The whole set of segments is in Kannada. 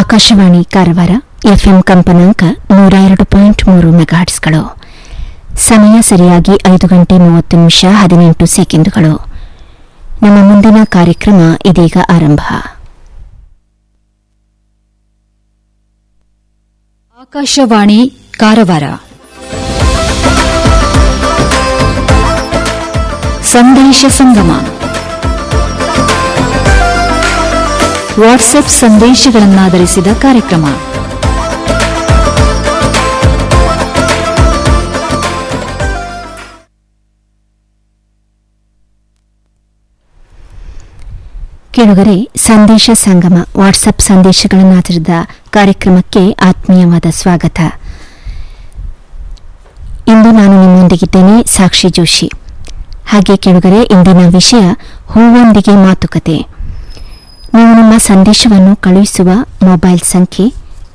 ಆಕಾಶವಾಣಿ ಕಾರವಾರ ಎಫ್ಎಂ ಕಂಪನಾಂಕ ನೂರ ಎರಡು ಪಾಯಿಂಟ್ ಮೂರು ಮೆಗಾಹರ್ಟ್ಸ್ಗಳು ಸಮಯ ಸರಿಯಾಗಿ ಐದು ಗಂಟೆ ಮೂವತ್ತು ನಿಮಿಷ ಹದಿನೆಂಟು ಸೆಕೆಂಡುಗಳು ನಮ್ಮ ಮುಂದಿನ ಕಾರ್ಯಕ್ರಮ ಇದೀಗ ಆರಂಭ ಆಕಾಶವಾಣಿ ಕಾರವಾರ ಸಂದೇಶ ಸಂಗಮ ವಾಟ್ಸ್ಆಪ್ ಸಂದೇಶಗಳನ್ನಾಧರಿಸಿದ ಕಾರ್ಯಕ್ರಮ ಕೇಳುಗರೆ ಸಂದೇಶ ಸಂಗಮ ವಾಟ್ಸಪ್ ಸಂದೇಶಗಳನ್ನಾಧರಿಸಿದ ಕಾರ್ಯಕ್ರಮಕ್ಕೆ ಆತ್ಮೀಯವಾದ ಸ್ವಾಗತ ಇಂದು ನಾನು ನಿಮ್ಮೊಂದಿಗಿದ್ದೇನೆ ಸಾಕ್ಷಿ ಜೋಶಿ ಹಾಗೆ ಕೇಳುಗರೆ ಇಂದಿನ ವಿಷಯ ಹೂವೊಂದಿಗೆ ಮಾತುಕತೆ ನೀವು ನಿಮ್ಮ ಸಂದೇಶವನ್ನು ಕಳುಹಿಸುವ ಮೊಬೈಲ್ ಸಂಖ್ಯೆ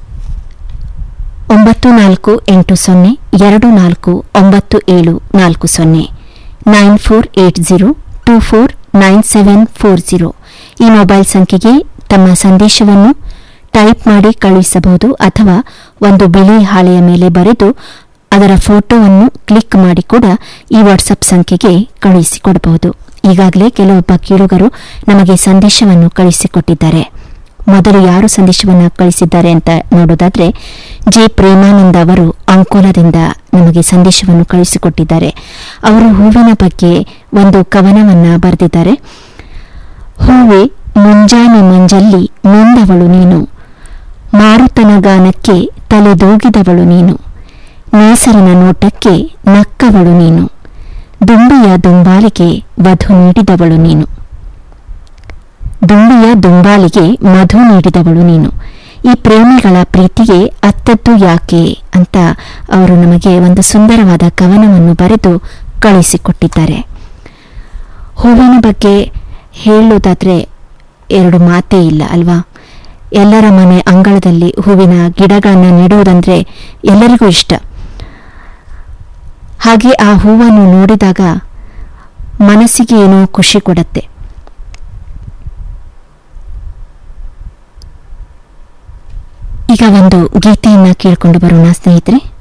ಒಂಬತ್ತು ನಾಲ್ಕು ಎಂಟು ಸೊನ್ನೆ ಎರಡು ನಾಲ್ಕು ಒಂಬತ್ತು ಏಳು ನಾಲ್ಕು ಸೊನ್ನೆ nine four eight zero two four nine seven four zero ಈ ಮೊಬೈಲ್ ಸಂಖ್ಯೆಗೆ ತಮ್ಮ ಸಂದೇಶವನ್ನು ಟೈಪ್ ಮಾಡಿ ಕಳುಹಿಸಬಹುದು ಅಥವಾ ಒಂದು ಬಿಳಿ ಹಾಳೆಯ ಮೇಲೆ ಬರೆದು ಅದರ ಫೋಟೋವನ್ನು ಕ್ಲಿಕ್ ಮಾಡಿ ಕೂಡ ಈ ವಾಟ್ಸಪ್ ಸಂಖ್ಯೆಗೆ ಕಳುಹಿಸಿಕೊಡಬಹುದು ಈಗಾಗಲೇ ಕೆಲವೊಬ್ಬ ಕೇಳುಗರು ನಮಗೆ ಸಂದೇಶವನ್ನು ಕಳುಹಿಸಿಕೊಟ್ಟಿದ್ದಾರೆ ಮೊದಲು ಯಾರು ಸಂದೇಶವನ್ನು ಕಳಿಸಿದ್ದಾರೆ ಅಂತ ನೋಡೋದಾದ್ರೆ ಜೆ ಪ್ರೇಮಾನಂದ ಅವರು ಅಂಕೋಲದಿಂದ ನಮಗೆ ಸಂದೇಶವನ್ನು ಕಳಿಸಿಕೊಟ್ಟಿದ್ದಾರೆ ಅವರು ಹೂವಿನ ಬಗ್ಗೆ ಒಂದು ಕವನವನ್ನ ಬರೆದಿದ್ದಾರೆ ಹೂವೆ ಮುಂಜಾನೆ ಮಂಜಲ್ಲಿ ನೊಂದವಳು ನೀನು ಮಾರುತನ ಗಾನಕ್ಕೆ ತಲೆದೂಗಿದವಳು ನೀನು ನೇಸರನ ನೋಟಕ್ಕೆ ನಕ್ಕವಳು ನೀನು ದುಂಬಿಯ ದುಂಬಾಲಿಗೆ ವಧು ನೀಡಿದವಳು ನೀನು ದುಂಬಿಯ ದುಂಬಾಲಿಗೆ ಮಧು ನೀಡಿದವಳು ನೀನು ಈ ಪ್ರೇಮಿಗಳ ಪ್ರೀತಿಗೆ ಅತ್ತದ್ದು ಯಾಕೆ ಅಂತ ಅವರು ನಮಗೆ ಒಂದು ಸುಂದರವಾದ ಕವನವನ್ನು ಬರೆದು ಕಳಿಸಿಕೊಟ್ಟಿದ್ದಾರೆ ಹೂವಿನ ಬಗ್ಗೆ ಹೇಳುವುದಾದ್ರೆ ಎರಡು ಮಾತೇ ಇಲ್ಲ ಅಲ್ವಾ ಎಲ್ಲರ ಮನೆ ಅಂಗಳದಲ್ಲಿ ಹೂವಿನ ಗಿಡಗಳನ್ನು ನೆಡುವುದಂದ್ರೆ ಎಲ್ಲರಿಗೂ ಇಷ್ಟ ಹಾಗೆ ಆ ಹೂವನ್ನು ನೋಡಿದಾಗ ಮನಸ್ಸಿಗೆ ಏನೋ ಖುಷಿ ಕೊಡತ್ತೆ ಈಗ ಒಂದು ಗೀತೆಯನ್ನ ಕೇಳಿಕೊಂಡು ಬರೋಣ ಸ್ನೇಹಿತರೆ